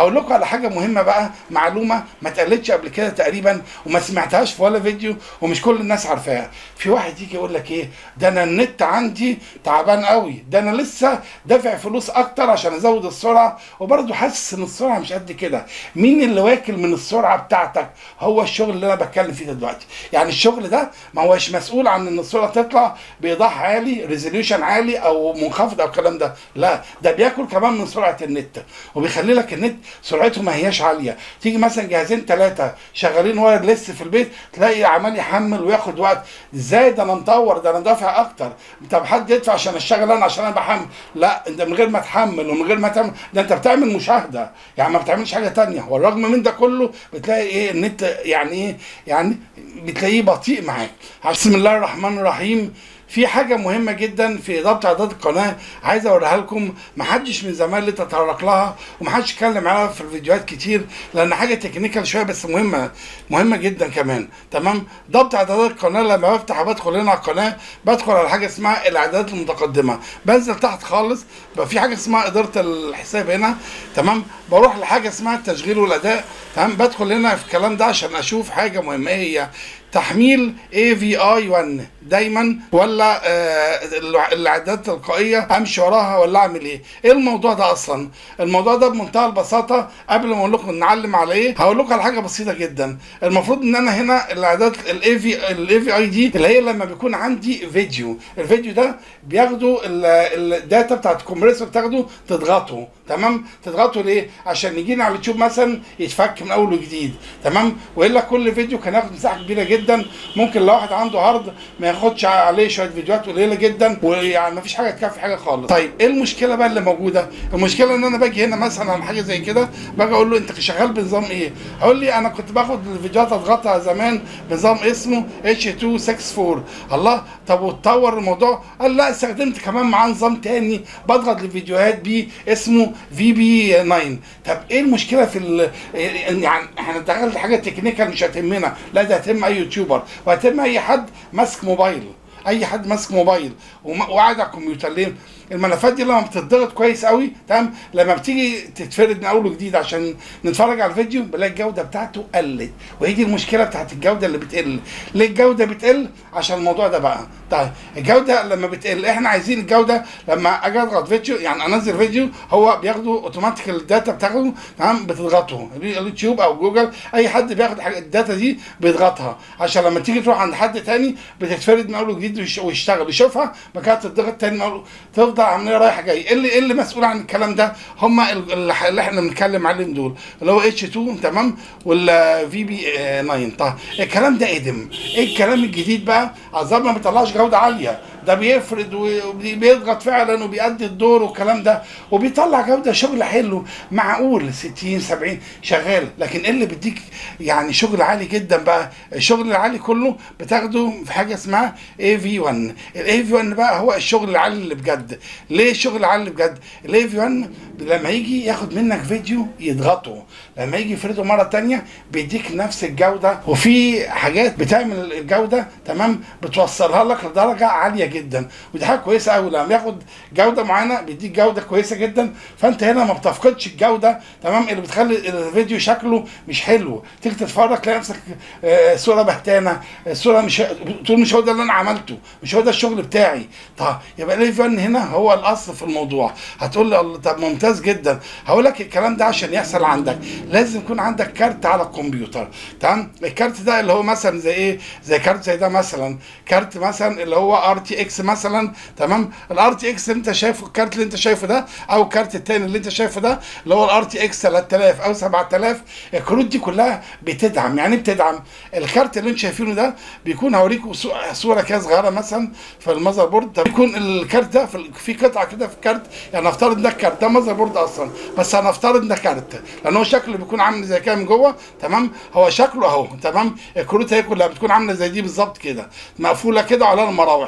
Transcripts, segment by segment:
اقول لكم على حاجه مهمه بقى معلومه ما اتقالتش قبل كده تقريبا وما سمعتهاش في ولا فيديو ومش كل الناس عارفاها في واحد يجي يقول لك ايه ده انا النت عندي تعبان قوي ده انا لسه دافع فلوس اكتر عشان ازود السرعه وبرضه حاسس ان السرعه مش قد كده مين اللي واكل من السرعه بتاعتك هو الشغل اللي انا بتكلم فيه ده دلوقتي يعني الشغل ده ما هوش مسؤول عن ان السرعه تطلع بايضاح عالي ريزوليوشن عالي او منخفض او الكلام ده لا ده بياكل كمان من سرعه النت وبيخلي لك النت سرعته ما هياش عاليه تيجي مثلا جهازين ثلاثه شغالين وايرلس في البيت تلاقي عمال يحمل وياخد وقت ازاي ده انا مطور ده انا دافع اكتر طب حد يدفع عشان اشتغل انا عشان انا بحمل لا انت من غير ما تحمل ومن غير ما تعمل ده انت بتعمل مشاهده يعني ما بتعملش حاجه تانية والرغم من ده كله بتلاقي ايه النت يعني ايه يعني بتلاقيه بطيء معاك بسم الله الرحمن الرحيم في حاجة مهمة جدا في إضافة إعداد القناة عايز أوريها لكم محدش من زمان اللي تطرق لها ومحدش اتكلم عليها في الفيديوهات كتير لأن حاجة تكنيكال شوية بس مهمة مهمة جدا كمان تمام ضبط إعدادات القناة لما بفتح بدخل هنا على القناة بدخل على حاجة اسمها الإعدادات المتقدمة بنزل تحت خالص بقى في حاجة اسمها إدارة الحساب هنا تمام بروح لحاجة اسمها التشغيل والأداء تمام بدخل هنا في الكلام ده عشان أشوف حاجة مهمة إيه هي تحميل اي في اي 1 دايما ولا آه الاعدادات التلقائيه امشي وراها ولا اعمل ايه؟ ايه الموضوع ده اصلا؟ الموضوع ده بمنتهى البساطه قبل ما اقول لكم نعلم على ايه هقول لكم على حاجه بسيطه جدا المفروض ان انا هنا الاعدادات الاي في الاي في اي دي اللي هي لما بيكون عندي فيديو الفيديو ده بياخدوا الداتا بتاعت الكمبريسور بتاخده تضغطه تمام تضغطه ليه عشان يجينا على اليوتيوب مثلا يتفك من اول وجديد تمام والا كل فيديو كان ياخد مساحه كبيره جدا ممكن لو واحد عنده هارد ما ياخدش عليه شويه فيديوهات قليله جدا ويعني ما فيش حاجه تكفي حاجه خالص طيب ايه المشكله بقى اللي موجوده المشكله ان انا باجي هنا مثلا على حاجه زي كده باجي اقول له انت شغال بنظام ايه هقول لي انا كنت باخد الفيديوهات اضغطها زمان بنظام اسمه اتش 264 الله طب واتطور الموضوع قال لا استخدمت كمان معاه نظام تاني بضغط الفيديوهات بيه اسمه في بي 9 طب ايه المشكله في ال... يعني احنا دخلت حاجه تكنيكال مش هتهمنا لا ده هتهم اي يوتيوبر وهتهم اي حد ماسك موبايل اي حد ماسك موبايل وقاعد على الكمبيوتر ليه الملفات دي لما بتضغط كويس قوي تمام لما بتيجي تتفرد من اول وجديد عشان نتفرج على الفيديو بلاقي الجوده بتاعته قلت وهي دي المشكله بتاعت الجوده اللي بتقل ليه الجوده بتقل عشان الموضوع ده بقى طيب الجوده لما بتقل احنا عايزين الجوده لما اجي اضغط فيديو يعني انزل فيديو هو بياخده اوتوماتيك الداتا بتاخده تمام بتضغطه اليوتيوب او جوجل اي حد بياخد الداتا دي بيضغطها عشان لما تيجي تروح عند حد تاني بتتفرد من اول وجديد ويشتغل يشوفها بعد كده تضغط تاني من اول تفضل عمليه رايحه جاي ايه اللي ايه اللي مسؤول عن الكلام ده هم اللي احنا بنتكلم عليهم دول اللي هو اتش 2 تمام ولا في بي 9 طيب الكلام ده قدم ايه الكلام الجديد بقى عذاب ما بيطلعش جوده عاليه ده بيفرد وبيضغط فعلا وبيأدي الدور والكلام ده وبيطلع جوده شغل حلو معقول 60 70 شغال لكن ايه اللي بيديك يعني شغل عالي جدا بقى الشغل العالي كله بتاخده في حاجه اسمها اي في 1 الاي في 1 بقى هو الشغل العالي اللي بجد ليه الشغل العالي اللي بجد الاي في 1 لما يجي ياخد منك فيديو يضغطه لما يجي يفرده مره تانية بيديك نفس الجوده وفي حاجات بتعمل الجوده تمام بتوصلها لك لدرجه عاليه جدا ودي حاجه كويسه قوي لما ياخد جوده معينه بيديك جوده كويسه جدا فانت هنا ما بتفقدش الجوده تمام اللي بتخلي الفيديو شكله مش حلو تيجي تتفرج تلاقي نفسك آه صوره بهتانه الصوره مش تقول مش هو ده اللي انا عملته مش هو ده الشغل بتاعي طب يبقى الاي فن هنا هو الاصل في الموضوع هتقول لي طب ممتاز جدا هقول لك الكلام ده عشان يحصل عندك لازم يكون عندك كارت على الكمبيوتر تمام الكارت ده اللي هو مثلا زي ايه زي كارت زي ده مثلا كارت مثلا اللي هو ار تي اكس مثلا تمام الار تي اكس اللي انت شايفه الكارت اللي انت شايفه ده او الكارت التاني اللي انت شايفه ده اللي هو الار تي اكس 3000 او 7000 الكروت دي كلها بتدعم يعني بتدعم الكارت اللي انتم شايفينه ده بيكون هوريكم صوره كده صغيره مثلا في المذر بورد ده بيكون الكارت ده في قطعه كده في الكارت يعني نفترض ده الكارت ده مذر بورد اصلا بس هنفترض ده كارت لان هو شكله بيكون عامل زي كده من جوه تمام هو شكله اهو تمام الكروت هي كلها بتكون عامله زي دي بالظبط كده مقفوله كده على المراوح لان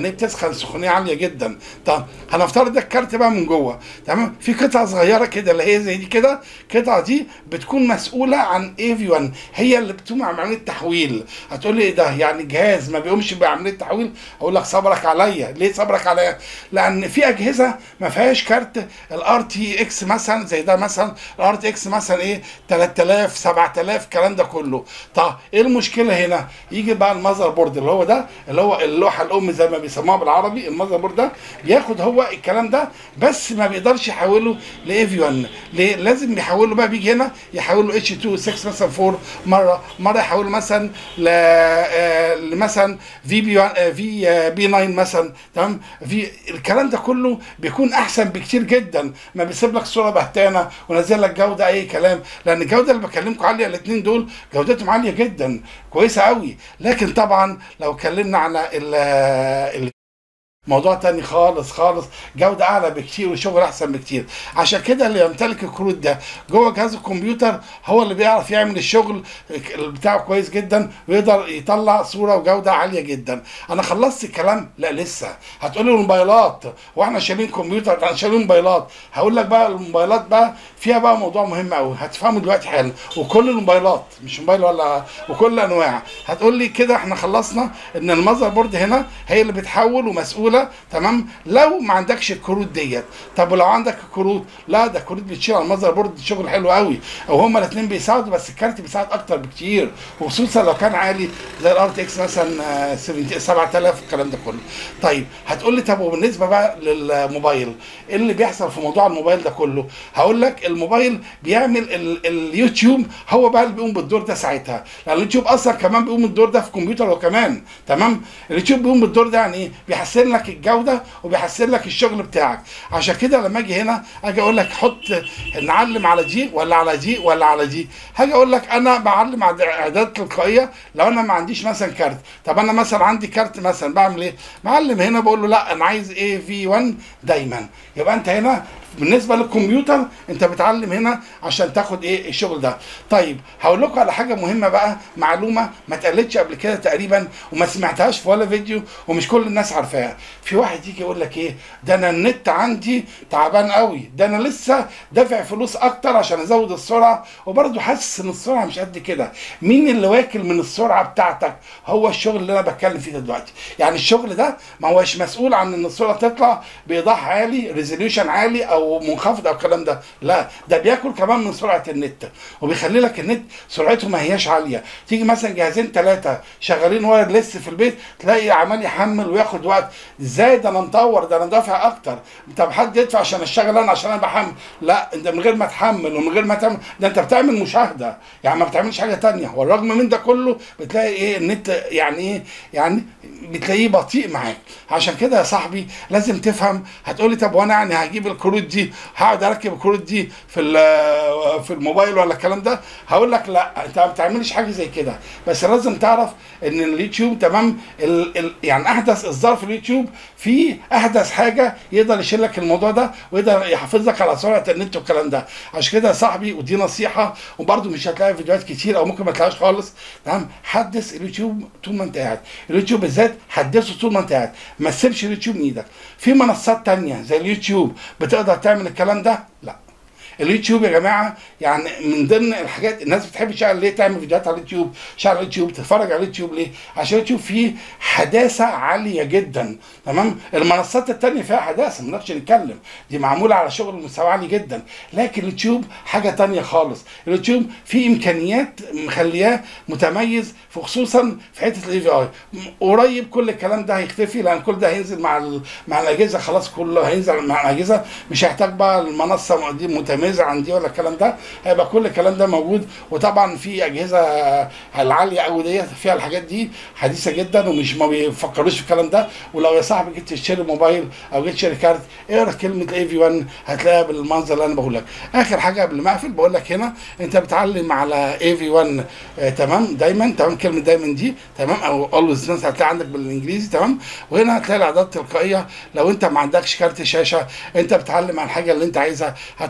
هي بتسخن سخونيه عاليه جدا طب هنفترض ده الكارت بقى من جوه تمام في قطعه صغيره كده اللي هي زي دي كده القطعه دي بتكون مسؤوله عن اي في 1 هي اللي بتقوم بعمليه تحويل هتقول لي ايه ده يعني جهاز ما بيقومش بعمليه تحويل اقول لك صبرك عليا ليه صبرك عليا لان في اجهزه ما فيهاش كارت الار تي اكس مثلا زي ده مثلا الار تي اكس مثلا ايه 3000 7000 الكلام ده كله طب ايه المشكله هنا يجي بقى المذر بورد اللي هو ده اللي هو اللوحه الام زي ما بيسموها بالعربي المذر بورد ده بياخد هو الكلام ده بس ما بيقدرش يحوله لاي في 1 ليه لازم يحوله بقى بيجي هنا يحوله اتش 2 6 مثلا 4 مره مره يحوله مثلا ل آه، لمثلا في بي في آه، بي 9 مثلا تمام في الكلام ده كله بيكون احسن بكتير جدا ما بيسيب لك صوره بهتانه ونزل لك جوده اي كلام لان الجوده اللي بكلمكم عليها الاثنين دول جودتهم عاليه جدا كويسه قوي لكن طبعا لو اتكلمنا على ال ال- موضوع تاني خالص خالص جودة أعلى بكتير وشغل أحسن بكتير عشان كده اللي يمتلك الكروت ده جوه جهاز الكمبيوتر هو اللي بيعرف يعمل الشغل بتاعه كويس جدا ويقدر يطلع صورة وجودة عالية جدا أنا خلصت الكلام لا لسه هتقولي الموبايلات واحنا شايلين كمبيوتر احنا شايلين موبايلات هقول لك بقى الموبايلات بقى فيها بقى موضوع مهم قوي هتفهمه دلوقتي حالا وكل الموبايلات مش موبايل ولا وكل الانواع هتقول لي كده احنا خلصنا ان المذر بورد هنا هي اللي بتحول ومسؤوله تمام لو ما عندكش الكروت ديت طب ولو عندك الكروت لا ده الكروت بتشيل على المذر بورد شغل حلو قوي او هما الاثنين بيساعدوا بس الكارت بيساعد اكتر بكتير وخصوصا لو كان عالي زي الار تي اكس مثلا آه، 70 7000 الكلام ده كله طيب هتقول لي طب وبالنسبه بقى للموبايل ايه اللي بيحصل في موضوع الموبايل ده كله هقول لك الموبايل بيعمل ال اليوتيوب هو بقى اللي بيقوم بالدور ده ساعتها لان اليوتيوب اصلا كمان بيقوم بالدور ده في الكمبيوتر وكمان تمام اليوتيوب بيقوم بالدور ده يعني ايه بيحسن لك الجوده وبيحسن لك الشغل بتاعك عشان كده لما اجي هنا اجي اقول لك حط نعلم على دي ولا على دي ولا على دي هاجي اقول لك انا بعلم على اعداد تلقائيه لو انا ما عنديش مثلا كارت طب انا مثلا عندي كارت مثلا بعمل ايه معلم هنا بقول له لا انا عايز ايه في 1 دايما يبقى انت هنا بالنسبه للكمبيوتر انت بتعلم هنا عشان تاخد ايه الشغل ده طيب هقول لكم على حاجه مهمه بقى معلومه ما اتقالتش قبل كده تقريبا وما سمعتهاش في ولا فيديو ومش كل الناس عارفاها في واحد يجي يقول لك ايه ده انا النت عندي تعبان قوي ده انا لسه دافع فلوس اكتر عشان ازود السرعه وبرضه حاسس ان السرعه مش قد كده مين اللي واكل من السرعه بتاعتك هو الشغل اللي انا بتكلم فيه ده دلوقتي يعني الشغل ده ما هوش مسؤول عن ان السرعه تطلع بايضاح عالي ريزوليوشن عالي او منخفض او الكلام ده لا ده بياكل كمان من سرعه النت وبيخلي لك النت سرعته ما هياش عاليه تيجي مثلا جهازين ثلاثه شغالين وايرلس في البيت تلاقي عمال يحمل وياخد وقت ازاي ده انا مطور ده انا دافع اكتر طب حد يدفع عشان اشتغل انا عشان انا بحمل لا انت من غير ما تحمل ومن غير ما تعمل ده انت بتعمل مشاهده يعني ما بتعملش حاجه تانية والرغم من ده كله بتلاقي ايه النت يعني ايه يعني بتلاقيه بطيء معاك عشان كده يا صاحبي لازم تفهم هتقولي طب وانا يعني هجيب الكروت دي هقعد اركب الكروت دي في ال- في الموبايل ولا الكلام ده هقول لك لا انت ما بتعملش حاجه زي كده بس لازم تعرف ان اليوتيوب تمام ال ال يعني احدث اصدار في اليوتيوب في احدث حاجه يقدر يشيل لك الموضوع ده ويقدر يحافظ لك على سرعه النت والكلام ده عشان كده يا صاحبي ودي نصيحه وبرده مش هتلاقي فيديوهات كتير او ممكن ما تلاقيهاش خالص تمام حدث اليوتيوب طول ما انت قاعد اليوتيوب بالذات حدثه طول ما انت قاعد ما تسيبش اليوتيوب من ايدك في منصات تانية زي اليوتيوب بتقدر تعمل الكلام ده لا اليوتيوب يا جماعه يعني من ضمن الحاجات الناس بتحب تشتغل ليه تعمل فيديوهات على اليوتيوب تشتغل على اليوتيوب تتفرج على اليوتيوب ليه عشان اليوتيوب فيه حداثه عاليه جدا تمام المنصات التانية فيها حداثه ما نقدرش نتكلم دي معموله على شغل مستوى عالي جدا لكن اليوتيوب حاجه تانية خالص اليوتيوب فيه امكانيات مخلياه متميز في خصوصا في حته الاي في اي قريب كل الكلام ده هيختفي لان كل ده هينزل مع ال- مع الاجهزه خلاص كله هينزل مع الاجهزه مش هيحتاج بقى المنصه دي متميزه عن دي ولا الكلام ده هيبقى كل الكلام ده موجود وطبعا في اجهزه العاليه قوي ديت فيها الحاجات دي حديثه جدا ومش ما بيفكروش في الكلام ده ولو يا صاحبي جيت تشتري موبايل او جيت تشتري كارت اقرا كلمه اي في 1 هتلاقيها بالمنظر اللي انا بقول لك اخر حاجه قبل ما اقفل بقول لك هنا انت بتعلم على اي في 1 آه تمام دايما تمام كلمه دايما دي تمام او اولويز مثلا هتلاقي عندك بالانجليزي تمام وهنا هتلاقي الاعداد التلقائيه لو انت ما عندكش كارت شاشه انت بتعلم على الحاجه اللي انت عايزها هتقول لي ممكن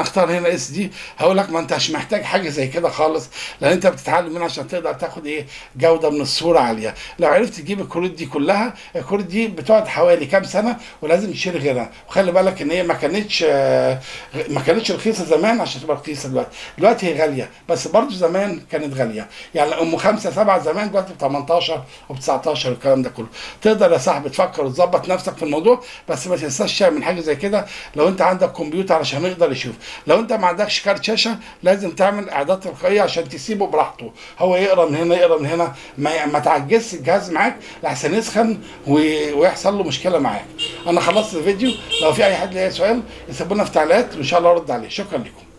انا اختار هنا اس دي هقول لك ما انت مش محتاج حاجه زي كده خالص لان انت بتتعلم منها عشان تقدر تاخد ايه جوده من الصوره عاليه لو عرفت تجيب الكروت دي كلها الكروت دي بتقعد حوالي كام سنه ولازم تشتري غيرها وخلي بالك ان هي ما كانتش آه، ما كانتش رخيصه زمان عشان تبقى رخيصه دلوقتي دلوقتي هي غاليه بس برضه زمان كانت غاليه يعني ام خمسه سبعه زمان دلوقتي ب 18 وب 19 والكلام ده كله تقدر يا صاحبي تفكر وتظبط نفسك في الموضوع بس ما تنساش تعمل حاجه زي كده لو انت عندك كمبيوتر عشان يقدر يشوف لو انت ما عندكش كارت شاشه لازم تعمل اعداد تلقائيه عشان تسيبه براحته هو يقرا من هنا يقرا من هنا ما, ما تعجزش الجهاز معاك لحسن يسخن و- ويحصل له مشكله معاك انا خلصت الفيديو لو في اي حد ليه سؤال يسيبونا في تعليقات وان شاء الله ارد عليه شكرا لكم